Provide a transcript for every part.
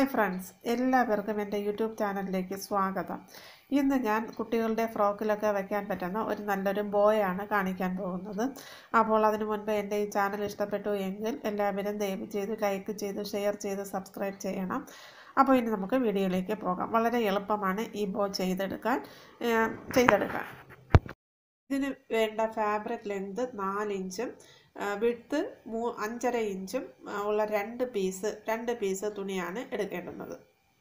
hi friends എല്ലാവർക്കും എൻ്റെ YouTube ചാനലിലേക്ക് സ്വാഗതം ഇന്ന് ഞാൻ കുട്ടികളുടെ ഫ്രോക്കിലൊക്കെ വയ്ക്കാൻ പറ്റുന്ന ഒരു നല്ലൊരു ബോയാണ് കാണിക്കാൻ പോകുന്നത് അപ്പോൾ അതിനു മുൻപ് എൻ്റെ ഈ ചാനൽ ഇഷ്ടപ്പെട്ടു എങ്കിൽ എല്ലാവരും ദയവ് ചെയ്ത് ലൈക്ക് ചെയ്ത് ഷെയർ ചെയ്ത് സബ്സ്ക്രൈബ് ചെയ്യണം അപ്പോൾ ഇനി നമുക്ക് വീഡിയോയിലേക്ക് പോകാം വളരെ എളുപ്പമാണ് ഈ ബോ ചെയ്തെടുക്കാൻ ഏഹ് ചെയ്തെടുക്കാൻ ഇതിന് വേണ്ട ഫാബ്രിക് ലെങ്ത് നാല് ഇഞ്ചും വിട്ട് മൂ അഞ്ചര ഇഞ്ചും ആ, ഉള്ള രണ്ട് പീസ് രണ്ട് പീസ് തുണിയാണ് എടുക്കേണ്ടുന്നത്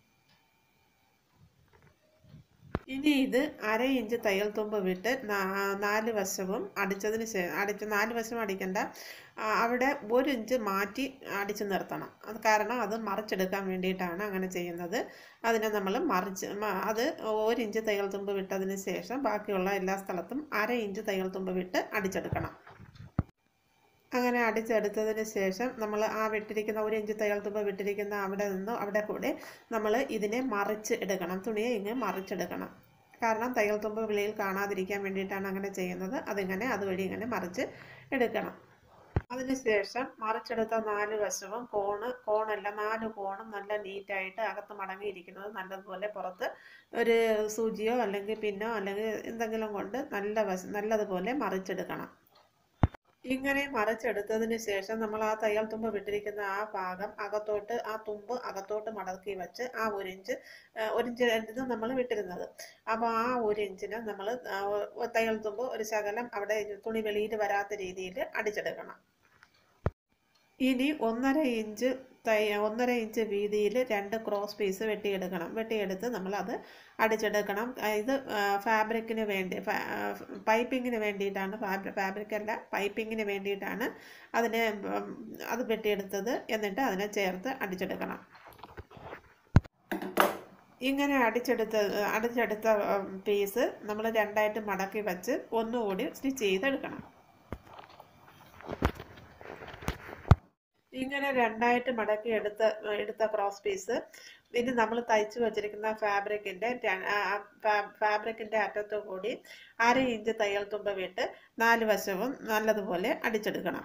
ഇനി ഇത് അര ഇഞ്ച് തയ്യൽ തുമ്പ് വിട്ട് നാ- നാല് വശവും അടിച്ചതിന് ശേഷം അടിച്ച് നാല് വശവും അടിക്കണ്ട ആ, അവിടെ ഒരു ഇഞ്ച് മാറ്റി അടിച്ച് നിർത്തണം അത് കാരണം അത് മറിച്ചെടുക്കാൻ വേണ്ടിയിട്ടാണ് അങ്ങനെ ചെയ്യുന്നത് അതിനെ നമ്മൾ മറിച്ച് മ- അത് ഒരു ഇഞ്ച് തയ്യൽ തുമ്പ് വിട്ടതിന് ശേഷം ബാക്കിയുള്ള എല്ലാ സ്ഥലത്തും അര ഇഞ്ച് തയ്യൽ തുമ്പ് വിട്ട് അടിച്ചെടുക്കണം അങ്ങനെ അടിച്ചെടുത്തതിന് ശേഷം നമ്മൾ ആ വിട്ടിരിക്കുന്ന ഒരു ഇഞ്ച് തയ്യൽ തുമ്പ് വിട്ടിരിക്കുന്ന അവിടെ നിന്നും അവിടെ കൂടെ നമ്മൾ ഇതിനെ മറിച്ച് എടുക്കണം തുണിയെ ഇങ്ങനെ മറിച്ചെടുക്കണം കാരണം തയ്യൽ തുമ്പ് വെളിയിൽ കാണാതിരിക്കാൻ വേണ്ടിയിട്ടാണ് അങ്ങനെ ചെയ്യുന്നത് അതിങ്ങനെ അതുവഴി ഇങ്ങനെ മറിച്ച് എടുക്കണം അതിനുശേഷം മറിച്ചെടുത്ത നാല് വശവും കോണ് കോണല്ല നാല് കോണും നല്ല നീറ്റായിട്ട് അകത്ത് മടങ്ങിയിരിക്കുന്നത് നല്ലതുപോലെ പുറത്ത് ഒരു സൂചിയോ അല്ലെങ്കിൽ പിന്നോ അല്ലെങ്കിൽ എന്തെങ്കിലും കൊണ്ട് നല്ല വശം നല്ലതുപോലെ മറിച്ചെടുക്കണം ഇങ്ങനെ മറിച്ചെടുത്തതിന് ശേഷം നമ്മൾ ആ തയ്യൽ തുമ്പ് വിട്ടിരിക്കുന്ന ആ ഭാഗം അകത്തോട്ട് ആ തുമ്പ് അകത്തോട്ട് മടക്കി വെച്ച് ആ ഒരു ഇഞ്ച് ആ, ഒരു ഇഞ്ച് ഇത് നമ്മൾ വിട്ടിരുന്നത് അപ്പോൾ ആ ഒരു ഇഞ്ചിന് നമ്മൾ തയ്യൽ തുമ്പ് ഒരു ശകലം അവിടെ തുണി വെളിയിൽ വരാത്ത രീതിയിൽ അടിച്ചെടുക്കണം ഇനി ഒന്നര ഇഞ്ച് തൈ ഒന്നര ഇഞ്ച് വീതിയിൽ രണ്ട് ക്രോസ് പീസ് വെട്ടിയെടുക്കണം വെട്ടിയെടുത്ത് നമ്മളത് അടിച്ചെടുക്കണം ആ, ഇത് ഫാബ്രിക്കിന് വേണ്ടി പൈപ്പിങ്ങിന് വേണ്ടിയിട്ടാണ് ഫാബ്രിക് ഫാബ്രിക് അല്ല പൈപ്പിങ്ങിന് വേണ്ടിയിട്ടാണ് അതിനെ ഉം, അത് വെട്ടിയെടുത്തത് എന്നിട്ട് അതിനെ ചേർത്ത് അടിച്ചെടുക്കണം ഇങ്ങനെ അടിച്ചെടുത്ത അടിച്ചെടുത്ത പീസ് നമ്മൾ രണ്ടായിട്ട് മടക്കി വെച്ച് ഒന്നുകൂടി സ്റ്റിച്ച് ചെയ്തെടുക്കണം ഇങ്ങനെ രണ്ടായിട്ട് മടക്കി എടുത്ത എടുത്ത ക്രോസ് പീസ് ഇനി നമ്മൾ തയ്ച്ചു വച്ചിരിക്കുന്ന ഫാബ്രിക്കിൻ്റെ ഫാബ്രിക്കിൻ്റെ അറ്റത്തു കൂടി അര ഇഞ്ച് തയ്യൽ തുമ്പ് വിട്ട് നാല് വശവും നല്ലതുപോലെ അടിച്ചെടുക്കണം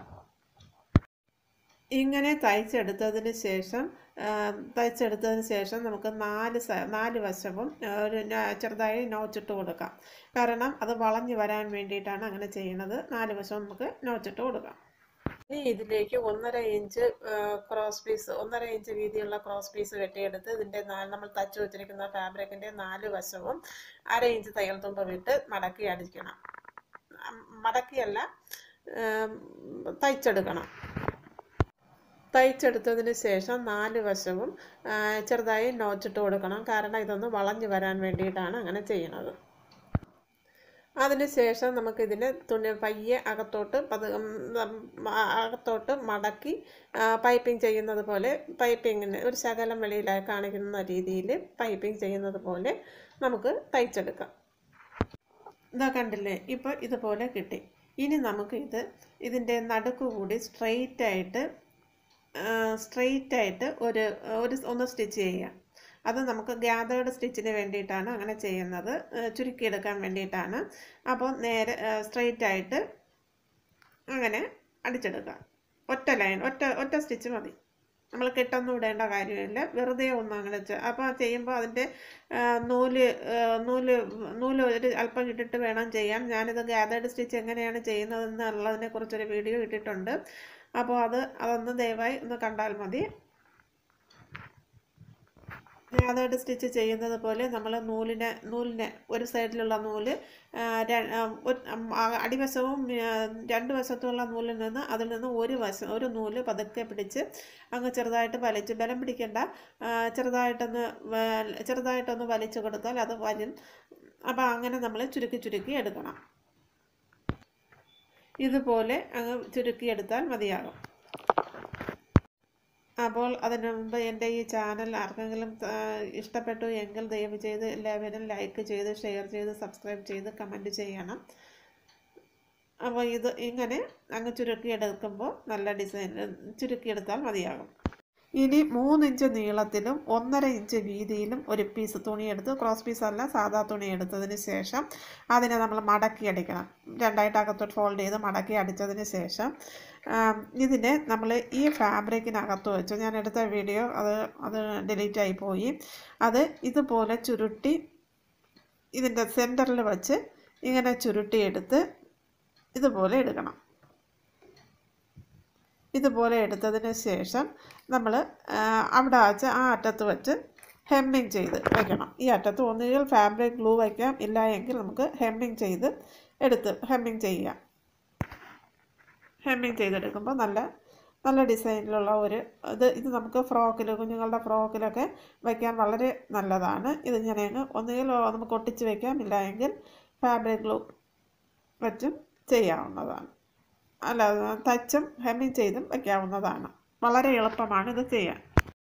ഇങ്ങനെ തയ്ച്ചെടുത്തതിന് ശേഷം ആ, തയ്ച്ചെടുത്തതിന് ശേഷം നമുക്ക് നാല് സ നാല് വശവും ആ, ഒരു ന- ചെറുതായി നോച്ചിട്ട് കൊടുക്കാം കാരണം അത് വളഞ്ഞു വരാൻ വേണ്ടിയിട്ടാണ് അങ്ങനെ ചെയ്യുന്നത് നാല് വശവും നമുക്ക് നോച്ചിട്ട് കൊടുക്കാം ഇനി ഇതിലേക്ക് ഒന്നര ഇഞ്ച് ക്രോസ് പീസ് ഒന്നര ഇഞ്ച് വീതിയുള്ള ക്രോസ് പീസ് വെട്ടിയെടുത്ത് ഇതിൻ്റെ നാ- നമ്മൾ തച്ചു വെച്ചിരിക്കുന്ന ഫാബ്രിക്കിൻ്റെ നാല് വശവും അര ഇഞ്ച് തയ്യൽ തുമ്പ് വിട്ട് മടക്കി അടിക്കണം ഉം, മടക്കിയല്ല ഉം, തയ്ച്ചെടുക്കണം തയ്ച്ചെടുത്തതിന് ശേഷം നാല് വശവും ആ, ചെറുതായി നോച്ചിട്ട് കൊടുക്കണം കാരണം ഇതൊന്ന് വളഞ്ഞു വരാൻ വേണ്ടിയിട്ടാണ് അങ്ങനെ ചെയ്യുന്നത് അതിനുശേഷം നമുക്കിതിനെ തുണി പയ്യെ അകത്തോട്ട് പത് ഉം, ഉം, ആ, അകത്തോട്ട് മടക്കി പൈപ്പിംഗ് ചെയ്യുന്നത് പോലെ പൈപ്പിങ്ങിന് ഒരു ശകലം വെളിയിലായി കാണിക്കുന്ന രീതിയിൽ പൈപ്പിംഗ് ചെയ്യുന്നത് പോലെ നമുക്ക് തയ്ച്ചെടുക്കാം ഇതാ കണ്ടില്ലേ ഇപ്പോൾ ഇതുപോലെ കിട്ടി ഇനി നമുക്ക് ഇത് ഇതിൻ്റെ നടുക്ക് കൂടി സ്ട്രെയിറ്റ് ആയിട്ട് സ്ട്രെയിറ്റ് ആയിട്ട് ഒരു ഒരു ഒന്ന് സ്റ്റിച്ച് ചെയ്യാം അത് നമുക്ക് ഗ്യാതേർഡ് സ്റ്റിച്ചിന് വേണ്ടിയിട്ടാണ് അങ്ങനെ ചെയ്യുന്നത് ഏഹ് ചുരുക്കിയെടുക്കാൻ വേണ്ടിയിട്ടാണ് അപ്പോൾ നേരെ സ്ട്രെയിറ്റ് ആയിട്ട് അങ്ങനെ അടിച്ചെടുക്കുക ഒറ്റ ലൈൻ ഒറ്റ ഒറ്റ സ്റ്റിച്ച് മതി നമ്മൾ കെട്ടൊന്നും ഇടേണ്ട കാര്യമില്ല വെറുതെ ഒന്ന് അങ്ങനെ ചെ- അപ്പോൾ ചെയ്യുമ്പോൾ അതിൻ്റെ ആ, നൂല് ആ, നൂല് നൂല് ഒരു അല്പം ഇട്ടിട്ട് വേണം ചെയ്യാൻ ഞാനിത് ഗ്യാതേർഡ് സ്റ്റിച്ച് എങ്ങനെയാണ് ചെയ്യുന്നതെന്നുള്ളതിനെ കുറിച്ചൊരു വീഡിയോ ഇട്ടിട്ടുണ്ട് അപ്പോൾ അത് അതൊന്ന് ദയവായി ഒന്ന് കണ്ടാൽ മതി ഗ്യാതേർഡ് സ്റ്റിച്ച് ചെയ്യുന്നത് പോലെ നമ്മൾ നൂലിനെ നൂലിനെ ഒരു സൈഡിലുള്ള നൂല് ആ, ര- ആ, ഒരു- ഉം, ആ, അടിവശവും ആ, രണ്ട് വശത്തുമുള്ള നൂലിൽ നിന്ന് അതിൽ നിന്ന് ഒരു വശം ഒരു നൂല് പതുക്കെ പിടിച്ച് അങ്ങ് ചെറുതായിട്ട് വലിച്ച് ബലം പിടിക്കണ്ട ആ, ചെറുതായിട്ടൊന്ന് വ- ചെറുതായിട്ടൊന്ന് വലിച്ചു കൊടുത്താൽ അത് വരും അപ്പോൾ അങ്ങനെ നമ്മൾ ചുരുക്കി ചുരുക്കി എടുക്കണം ഇതുപോലെ അങ്ങ് ചുരുക്കിയെടുത്താൽ മതിയാകും അപ്പോൾ അതിനു മുമ്പ് എൻ്റെ ഈ ചാനൽ ആർക്കെങ്കിലും ആ, ഇഷ്ടപ്പെട്ടു എങ്കിൽ ദയവ് ചെയ്ത് എല്ലാവരും ലൈക്ക് ചെയ്ത് ഷെയർ ചെയ്ത് സബ്സ്ക്രൈബ് ചെയ്ത് കമൻറ്റ് ചെയ്യണം അപ്പോൾ ഇത് ഇങ്ങനെ അങ്ങ് ചുരുക്കിയെടുക്കുമ്പോൾ നല്ല ഡിസൈൻ ചുരുക്കിയെടുത്താൽ മതിയാകും ഇനി മൂന്നിഞ്ച് നീളത്തിലും ഒന്നര ഇഞ്ച് വീതിയിലും ഒരു പീസ് തുണിയെടുത്ത് ക്രോസ് പീസ് അല്ല സാധാ തുണി എടുത്തതിന് ശേഷം അതിനെ നമ്മൾ മടക്കി അടിക്കണം രണ്ടായിട്ട് അകത്തോട്ട് ഫോൾഡ് ചെയ്ത് മടക്കി അടിച്ചതിന് ശേഷം ആം, ഇതിനെ നമ്മൾ ഈ ഫാബ്രിക്കിനകത്ത് വെച്ച് ഞാൻ എടുത്ത വീഡിയോ അത് അത് ഡിലീറ്റ് ആയി പോയി അത് ഇതുപോലെ ചുരുട്ടി ഇതിൻ്റെ സെൻറ്ററിൽ വെച്ച് ഇങ്ങനെ ചുരുട്ടിയെടുത്ത് ഇതുപോലെ എടുക്കണം ഇതുപോലെ എടുത്തതിന് ശേഷം നമ്മൾ അവിടെ വെച്ച് ആ അറ്റത്ത് വെച്ച് ഹെമ്മിങ് ചെയ്ത് വയ്ക്കണം ഈ അറ്റത്ത് ഒന്നുകിൽ ഫാബ്രിക് ഗ്ലൂ വയ്ക്കാം ഇല്ല എങ്കിൽ നമുക്ക് ഹെമ്മിങ് ചെയ്ത് എടുത്ത് ഹെമ്മിങ് ചെയ്യാം ഹെമ്മിങ് ചെയ്തെടുക്കുമ്പോൾ നല്ല നല്ല ഡിസൈനിലുള്ള ഒരു ഇത് ഇത് നമുക്ക് ഫ്രോക്കിൽ കുഞ്ഞുങ്ങളുടെ ഫ്രോക്കിലൊക്കെ വയ്ക്കാൻ വളരെ നല്ലതാണ് ഇത് ഞാൻ ഒന്നുകിൽ നമുക്ക് ഒട്ടിച്ച് വയ്ക്കാം ഇല്ല എങ്കിൽ ഫാബ്രിക് ഗ്ലൂ വെച്ചും ചെയ്യാവുന്നതാണ് അല്ല തച്ചും ഹെമ്മിങ് ചെയ്തും വയ്ക്കാവുന്നതാണ് വളരെ എളുപ്പമാണ് ഇത് ചെയ്യാൻ